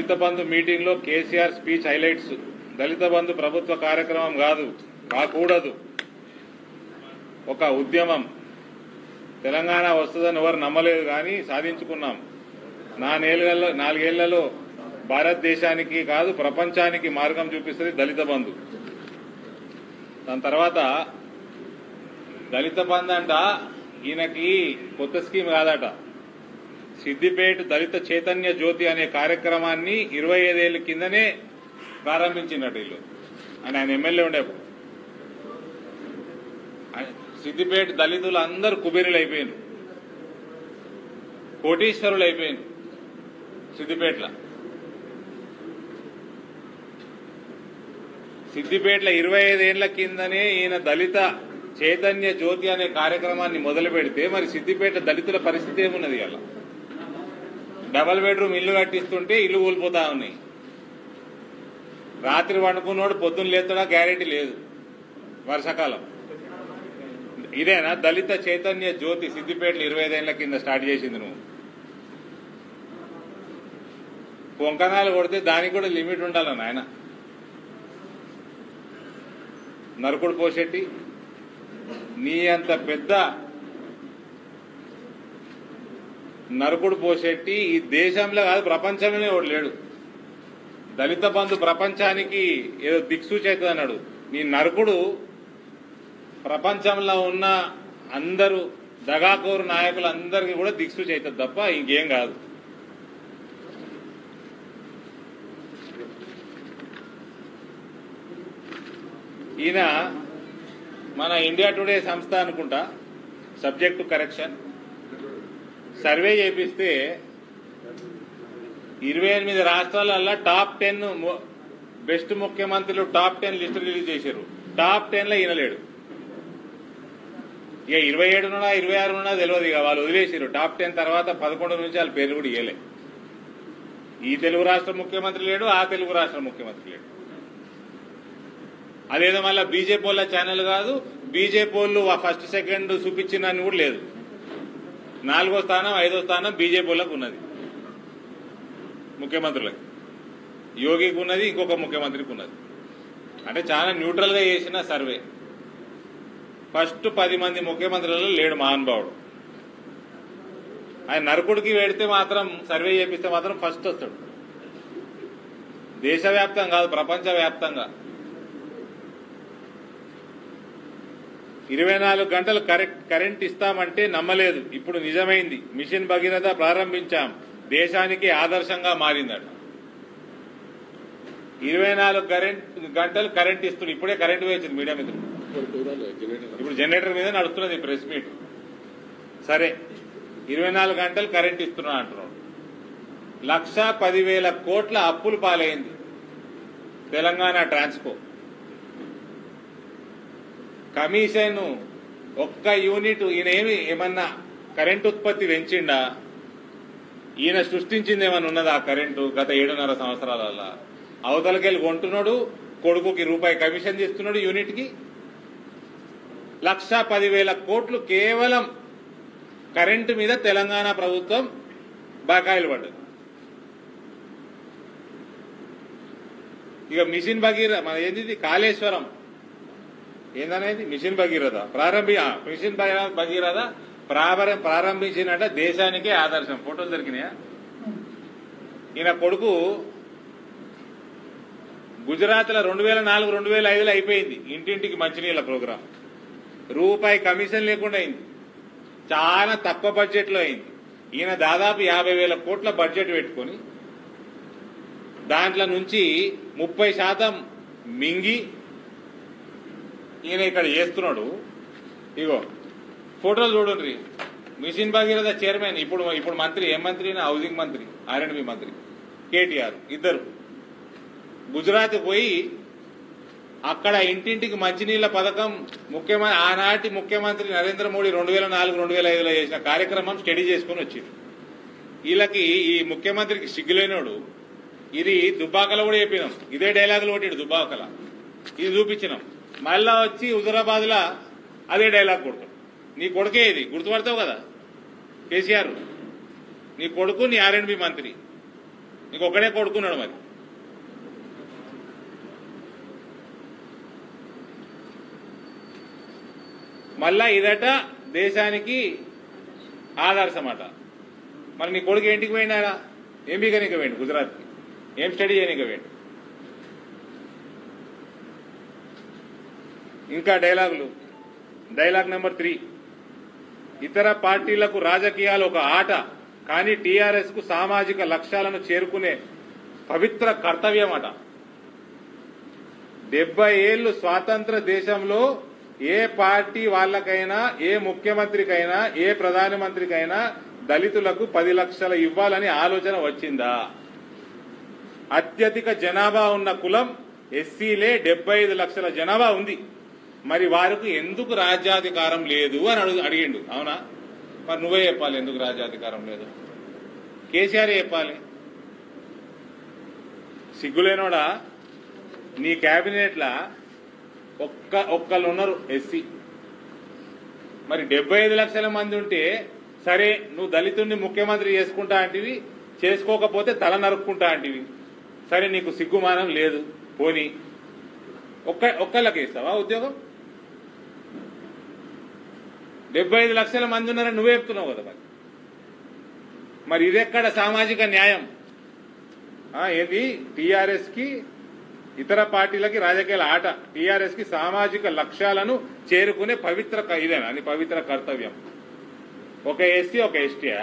దళిత Bandhu meeting లో KCR speech highlights Dalit Bandhu ప్రభుత్వ కార్యక్రమం కాదు కాకూడదు ఒక ఉద్యమం తెలంగాణ వస్తుందని ఎవరు నమ్మలేదు కానీ సాధించుకున్నాం నాలుగేళ్లలో నాలుగేళ్లలో భారతదేశానికి కాదు ప్రపంచానికి మార్గం చూపిస్తుంది దళిత బంధు దాని తర్వాత దళిత బంధు అంట ఈయనకి కొత్త స్కీమ్ కాదట సిద్దిపేట దళిత చైతన్య జ్యోతి అనే కార్యక్రమాన్ని ఇరవై ఐదేళ్ల కిందనే ప్రారంభించినట్టు వీళ్ళు అని ఆయన ఎమ్మెల్యే ఉండేప్పుడు ఆయన సిద్దిపేట దళితులు అందరూ కుబేరులు అయిపోయారు కోటీశ్వరులు అయిపోయారు సిద్దిపేటలో సిద్దిపేటలో ఇరవై ఐదేళ్ల కిందనే ఈయన దళిత చైతన్య జ్యోతి అనే కార్యక్రమాన్ని మొదలు పెడితే మరి సిద్దిపేట దళితుల పరిస్థితి ఏమున్నది అలా డబల్ బెడ్రూమ్ ఇల్లు కట్టిస్తుంటే ఇల్లు కూలిపోతా ఉన్నాయి రాత్రి వండుకున్నోడు పొద్దున్న లేస్తాడా గ్యారెంటీ లేదు వర్షాకాలం ఇదేనా దళిత చైతన్య జ్యోతి సిద్దిపేటలో ఇరవై ఐదేళ్ల కింద స్టార్ట్ చేసింది నువ్వు పొంకనాలు కొడితే దానికి కూడా లిమిట్ ఉండాలి నాయన నరకుడు పోషెట్టి నీ అంత పెద్ద నరకుడు పోషెట్టి ఈ దేశంలో కాదు ప్రపంచంలోనే ఒకడు లేడు దళిత బంధు ప్రపంచానికి ఏదో దిక్సూచి అవుతుంది అన్నాడు నీ నరకుడు ప్రపంచంలో ఉన్న అందరూ దగాకోరు నాయకులందరికీ కూడా దిక్సూచి అవుతుంది తప్ప ఇంకేం కాదు ఈయన మన ఇండియా టుడే సంస్థ అనుకుంటా సబ్జెక్టు కరెక్షన్ సర్వే చేపిస్తే ఇరవై ఎనిమిది రాష్ట్రాలల్లో టాప్ టెన్ బెస్ట్ ముఖ్యమంత్రులు టాప్ టెన్ లిస్టు రిలీజ్ చేశారు టాప్ టెన్ లో ఈయన లేడు ఇక ఇరవై ఏడునున్నా ఇరవై ఆరునున్నా తెలియదు ఇక వాళ్ళు వదిలేసారు టాప్ టెన్ తర్వాత పదకొండు నుంచి వాళ్ళ పేరు కూడా ఇయ్యలే ఈ తెలుగు రాష్ట్ర ముఖ్యమంత్రి లేడు ఆ తెలుగు రాష్ట్ర ముఖ్యమంత్రి లేడు అదేదో మళ్ళీ బీజేపీ వాళ్ళ ఛానల్ కాదు బీజేపీ వాళ్ళు ఫస్ట్ సెకండ్ చూపించిందని కూడా లేదు నాలుగో స్థానం ఐదో స్థానం బీజేపీ వాళ్ళకు ఉన్నది ముఖ్యమంత్రులకి యోగికి ఉన్నది ఇంకొక ముఖ్యమంత్రికి ఉన్నది అంటే చాలా న్యూట్రల్ గా చేసిన సర్వే ఫస్ట్ పది మంది ముఖ్యమంత్రులలో లేడు మహానుభావుడు ఆయన నరకుడికి వెడితే మాత్రం సర్వే చేపిస్తే మాత్రం ఫస్ట్ వస్తాడు దేశవ్యాప్తంగా కాదు ప్రపంచ వ్యాప్తంగా ఇరవై నాలుగు గంటలు కరెక్ట్ కరెంట్ ఇస్తామంటే నమ్మలేదు ఇప్పుడు నిజమైంది మిషన్ భగీరథ ప్రారంభించాం దేశానికి ఆదర్శంగా మారిందట ఇరవై నాలుగు కరెంట్ గంటలు కరెంట్ ఇస్తుంది ఇప్పుడే కరెంట్ వేసింది మీడియా మిత్రులు ఇప్పుడు జనరేటర్ మీద నడుస్తున్నది ఈ ప్రెస్ మీట్ సరే ఇరవై నాలుగు గంటలు కరెంట్ ఇస్తున్నా అంటున్నాడు లక్ష పదివేల కోట్ల అప్పులు పాలైంది తెలంగాణ ట్రాన్స్కో కమిషన్ ఒక్క యూనిట్ ఈయన ఏమి ఏమన్నా కరెంట్ ఉత్పత్తి పెంచిండా ఈయన సృష్టించింది ఏమన్నా ఉన్నదా ఆ కరెంటు గత ఏడున్నర సంవత్సరాల అవతలకెళ్ళి కొంటున్నాడు కొడుకుకి రూపాయి కమిషన్ తీస్తున్నాడు యూనిట్ కి లక్ష పదివేల కోట్లు కేవలం కరెంటు మీద తెలంగాణ ప్రభుత్వం బకాయిలు పడ్డది ఇక మిషన్ భగీర మన ఏంది కాళేశ్వరం ఏందనేది మిషన్ భగీరథ ప్రారంభి ఆ, మిషన్ భగీ- భగీరథ ప్రారంభ ప్రారంభించినట్ట దేశానికే ఆదర్శం ఫోటోలు దొరికినాయా ఈయన కొడుకు గుజరాత్ లో రెండు వేల నాలుగు రెండు వేల ఐదులో అయిపోయింది ఇంటింటికి మంచినీళ్ళ ప్రోగ్రాం రూపాయి కమిషన్ లేకుండా అయింది చాలా తక్కువ బడ్జెట్ లో అయింది ఈయన దాదాపు యాభై వేల కోట్ల బడ్జెట్ పెట్టుకొని దాంట్లో నుంచి ముప్పై శాతం మింగి ఈయన ఇక్కడ చేస్తున్నాడు ఇగో ఫోటోలు చూడండి మిషన్ భగీరథ చైర్మన్ ఇప్పుడు ఇప్పుడు మంత్రి ఏం మంత్రి హౌసింగ్ మంత్రి ఆర్ఎండ్బి మంత్రి కేటీఆర్ ఇద్దరు గుజరాత్ పోయి అక్కడ ఇంటింటికి మంచినీళ్ల పథకం ముఖ్యమంత్రి ఆనాటి ముఖ్యమంత్రి నరేంద్ర మోడీ రెండు వేల నాలుగు రెండు వేల ఐదులో చేసిన కార్యక్రమం స్టడీ చేసుకుని వచ్చింది వీళ్ళకి ఈ ముఖ్యమంత్రికి సిగ్గులేనోడు ఇది దుబ్బాకలో కూడా చెప్పినాం ఇదే డైలాగులు కొట్టాడు దుబ్బాకల ఇది చూపించినాం మళ్ళా వచ్చి హుజరాబాద్ లా అదే డైలాగ్ కొడతాడు నీ కొడుకే ఇది గుర్తుపడతావు కదా కేసీఆర్ నీ కొడుకు నీ ఆర్ఎండ్బి మంత్రి ఇంకొకడే కొడుకున్నాడు మరి మళ్ళా ఇదట దేశానికి ఆదర్శమట మరి నీ కొడుకు ఏంటికి పోయినాడా ఏం బీగనిక పోయిండు గుజరాత్కి ఏం స్టడీ చేయనిక పోయిండు ఇంకా డైలాగులు డైలాగ్ నెంబర్ త్రీ ఇతర పార్టీలకు రాజకీయాలు ఒక ఆట కానీ టీఆర్ఎస్ కు సామాజిక లక్ష్యాలను చేరుకునే పవిత్ర కర్తవ్యం అట డెబ్బై ఏళ్లు స్వాతంత్ర దేశంలో ఏ పార్టీ వాళ్ళకైనా ఏ ముఖ్యమంత్రికైనా ఏ ప్రధానమంత్రికైనా దళితులకు పది లక్షలు ఇవ్వాలని ఆలోచన వచ్చిందా అత్యధిక జనాభా ఉన్న కులం ఎస్సీలే డెబ్బై ఐదు లక్షల జనాభా ఉంది మరి వారికి ఎందుకు రాజ్యాధికారం లేదు అని అడుగు అడిగిండు అవునా మరి నువ్వే చెప్పాలి ఎందుకు రాజ్యాధికారం లేదు కేసీఆర్ చెప్పాలి సిగ్గులేనోడా నీ క్యాబినెట్లా ఒక్క ఒక్కళ్ళు ఉన్నారు ఎస్సీ మరి డెబ్బై ఐదు లక్షల మంది ఉంటే సరే నువ్వు దళితుడిని ముఖ్యమంత్రి చేసుకుంటా అంటివి చేసుకోకపోతే తల నరుక్కుంటా అంటివి సరే నీకు సిగ్గుమానం లేదు పోని ఒక్క ఒక్కళ్ళకి ఇస్తావా ఉద్యోగం డెబ్బై ఐదు లక్షల మంది ఉన్నారని నువ్వే చెప్తున్నావు కదా మరి మరి ఇదెక్కడ సామాజిక న్యాయం ఆ, ఏది టీఆర్ఎస్ కి ఇతర పార్టీలకి రాజకీయాల ఆట టీఆర్ఎస్ కి సామాజిక లక్ష్యాలను చేరుకునే పవిత్ర క- ఇదేనా అది పవిత్ర కర్తవ్యం ఒక ఎస్సీ ఒక ఎస్టీయా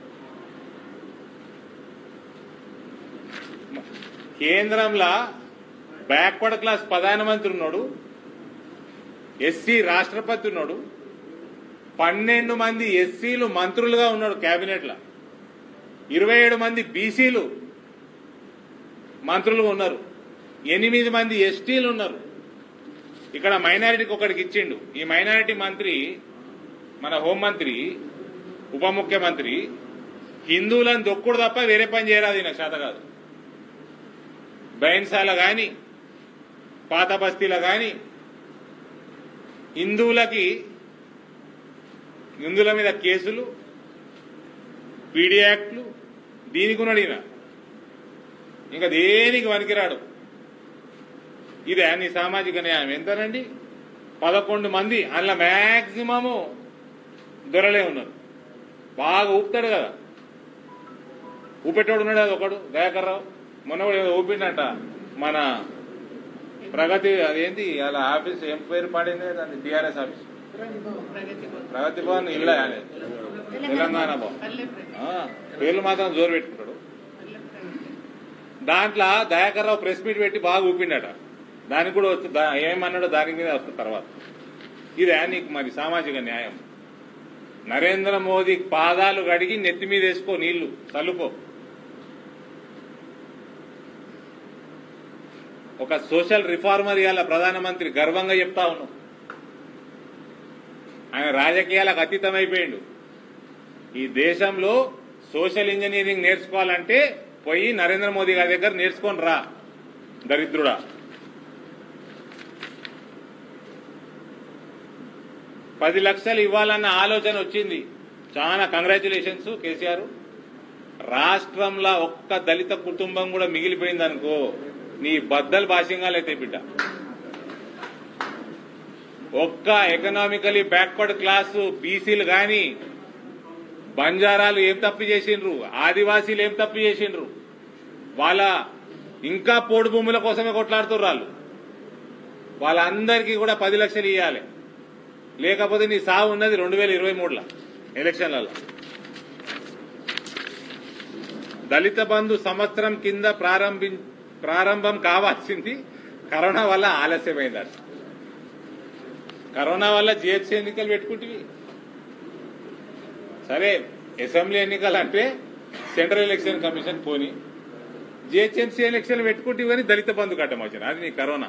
కేంద్రంలో బ్యాక్వర్డ్ క్లాస్ ప్రధానమంత్రి ఉన్నాడు ఎస్సీ రాష్ట్రపతి ఉన్నాడు పన్నెండు మంది ఎస్సీలు మంత్రులుగా ఉన్నాడు కేబినెట్లో ఇరవై ఏడు మంది బీసీలు మంత్రులుగా ఉన్నారు ఎనిమిది మంది ఎస్టీలు ఉన్నారు ఇక్కడ మైనారిటీకి ఒకటికి ఇచ్చిండు ఈ మైనారిటీ మంత్రి మన హోంమంత్రి ఉప ముఖ్యమంత్రి హిందువులను దొక్కుడు తప్ప వేరే పని చేయరాదు ఈయన శాత కాదు బైన్సాల గాని పాత బస్తీల గాని హిందువులకి హిందువుల మీద కేసులు పీడీ యాక్ట్లు దీనికి ఉన్నాడు ఈయన ఇంకా దేనికి వనికిరాడు ఇదే నీ సామాజిక న్యాయం ఎంతనండి పదకొండు మంది అందులో మ్యాక్సిమము దొరలే ఉన్నారు బాగా ఊపుతాడు కదా ఊపెట్టోడు ఉన్నాడు అది ఒకడు దయాకర్రావు మొన్న కూడా ఏదో ఊపిండట మన ప్రగతి అదేంటి అలా ఆఫీస్ ఏం పేరు పడింది దాన్ని టీఆర్ఎస్ ఆఫీస్ ప్రగతి భవన్ ఇల్లా అనేది తెలంగాణ భవన్ ఆ, పేర్లు మాత్రం జోరు పెట్టుకుంటాడు దాంట్లో దయాకర్రావు ప్రెస్ మీట్ పెట్టి బాగా ఊపిండట దానికి కూడా వచ్చి దా- ఏమన్నాడో దాని మీద వస్తుంది తర్వాత ఇదే నీకు మరి సామాజిక న్యాయం నరేంద్ర మోదీ పాదాలు కడిగి నెత్తి మీద వేసుకో నీళ్లు చల్లుకో ఒక సోషల్ రిఫార్మర్ ఇవాళ ప్రధానమంత్రి గర్వంగా చెప్తా ఉన్నాం ఆయన రాజకీయాలకు అతీతమైపోయిండు ఈ దేశంలో సోషల్ ఇంజనీరింగ్ నేర్చుకోవాలంటే పోయి నరేంద్ర మోదీ గారి దగ్గర నేర్చుకొని రా దరిద్రుడా పది లక్షలు ఇవ్వాలన్న ఆలోచన వచ్చింది చాలా కంగ్రాచులేషన్స్ కేసీఆర్ రాష్ట్రంలో ఒక్క దళిత కుటుంబం కూడా మిగిలిపోయింది అనుకో నీ బద్దలు భాష్యంగా అయితే బిడ్డ ఒక్క ఎకనామికలీ బ్యాక్వర్డ్ క్లాసు బీసీలు గాని బంజారాలు ఏం తప్పు చేసిండ్రు ఆదివాసీలు ఏం తప్పు చేసిండ్రు వాళ్ళ ఇంకా పోడు భూముల కోసమే కొట్లాడుతున్నారు వాళ్ళు వాళ్ళందరికీ కూడా పది లక్షలు ఇవ్వాలి లేకపోతే నీ సావు ఉన్నది రెండు వేల ఇరవై మూడులో ఎలక్షన్లలో దళిత బంధు సంవత్సరం కింద ప్రారంభి ప్రారంభం కావాల్సింది కరోనా వల్ల ఆలస్యమైందట కరోనా వల్ల జిహెచ్సి ఎన్నికలు పెట్టుకుంటివి సరే అసెంబ్లీ ఎన్నికలు అంటే సెంట్రల్ ఎలక్షన్ కమిషన్ పోని జిహెచ్ఎంసీ ఎలక్షన్ పెట్టుకుంటే కానీ దళిత బంధు కట్టం వచ్చిన అది నీ కరోనా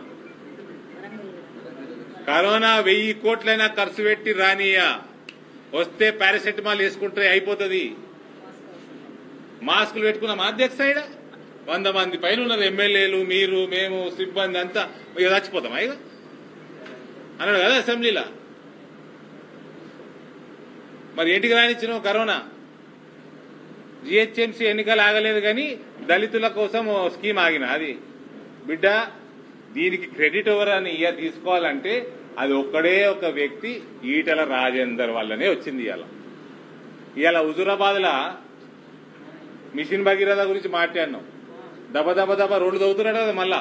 కరోనా వెయ్యి కోట్లైనా ఖర్చు పెట్టి రానియా వస్తే పారాసెటమాల్ వేసుకుంటే అయిపోతుంది మాస్కులు పెట్టుకున్న మా అధ్యక్ష సైడ్ వంద మంది పైన ఉన్నారు ఎమ్మెల్యేలు మీరు మేము సిబ్బంది అంతా ఇక చచ్చిపోతాం ఇక అన్నాడు కదా అసెంబ్లీలో మరి ఇంటికి రానిచ్చినావు కరోనా జిహెచ్ఎంసీ ఎన్నికలు ఆగలేదు కానీ దళితుల కోసం ఓ స్కీమ్ ఆగిన అది బిడ్డ దీనికి క్రెడిట్ ఎవరని ఇయ్య తీసుకోవాలంటే అది ఒక్కడే ఒక వ్యక్తి ఈటల రాజేందర్ వల్లనే వచ్చింది ఇవాళ ఇవాళ హుజురాబాద్లా మిషన్ భగీరథ గురించి మాట్లాడినాం దబ దబ దబ రోడ్లు తవ్వుతున్నాడు కదా మళ్ళా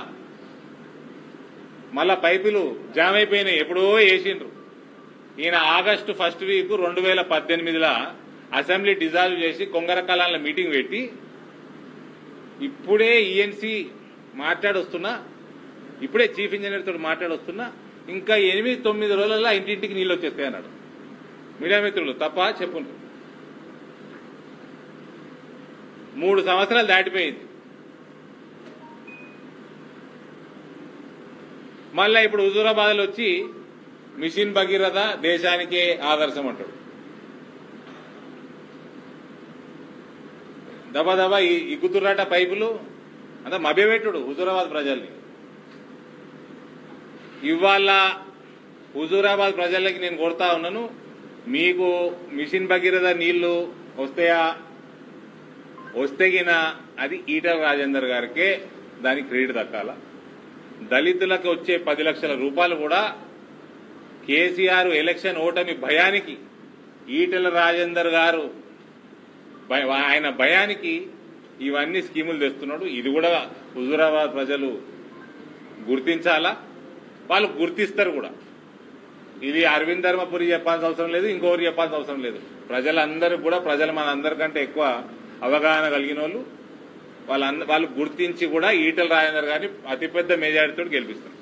మళ్ళా పైపులు జామ్ అయిపోయినాయి ఎప్పుడో వేసిండ్రు ఈయన ఆగస్టు ఫస్ట్ వీక్ రెండు వేల పద్దెనిమిదిలో అసెంబ్లీ డిజాల్వ్ చేసి కొంగర కళాల మీటింగ్ పెట్టి ఇప్పుడే ఈఎన్సీ మాట్లాడొస్తున్నా ఇప్పుడే చీఫ్ ఇంజనీర్ తోటి మాట్లాడొస్తున్నా ఇంకా ఎనిమిది తొమ్మిది రోజులలో ఇంటింటికి నీళ్ళు వచ్చేస్తాయి అన్నాడు మీడియా మిత్రులు తప్ప చెప్పుండ్రు మూడు సంవత్సరాలు దాటిపోయింది మళ్ళా ఇప్పుడు హుజూరాబాద్లో వచ్చి మిషన్ భగీరథ దేశానికే ఆదర్శం అంటాడు దబా దబా ఈ- ఇగ్గుతుర్రాట పైపులు అంతా మభ్యపెట్టుడు హుజూరాబాద్ ప్రజల్ని ఇవాళ హుజూరాబాద్ ప్రజలకి నేను కొడతా ఉన్నాను మీకు మిషన్ భగీరథ నీళ్లు వస్తాయా వస్తేగిన అది ఈటల రాజేందర్ గారికే దానికి క్రెడిట్ దక్కాల దళితులకు వచ్చే పది లక్షల రూపాయలు కూడా కేసీఆర్ ఎలక్షన్ ఓటమి భయానికి ఈటల రాజేందర్ గారు భయ- ఆయన భయానికి ఇవన్నీ స్కీములు తెస్తున్నాడు ఇది కూడా హుజూరాబాద్ ప్రజలు గుర్తించాలా వాళ్ళు గుర్తిస్తారు కూడా ఇది అరవింద్ ధర్మపురి చెప్పాల్సిన అవసరం లేదు ఇంకొకరు చెప్పాల్సిన అవసరం లేదు ప్రజలందరూ కూడా ప్రజలు మన అందరికంటే ఎక్కువ అవగాహన కలిగిన వాళ్ళు వాళ్ళ వాళ్ళు గుర్తించి కూడా ఈటల రాజేందర్ గారిని అతిపెద్ద మెజారిటీతో గెలిపిస్తారు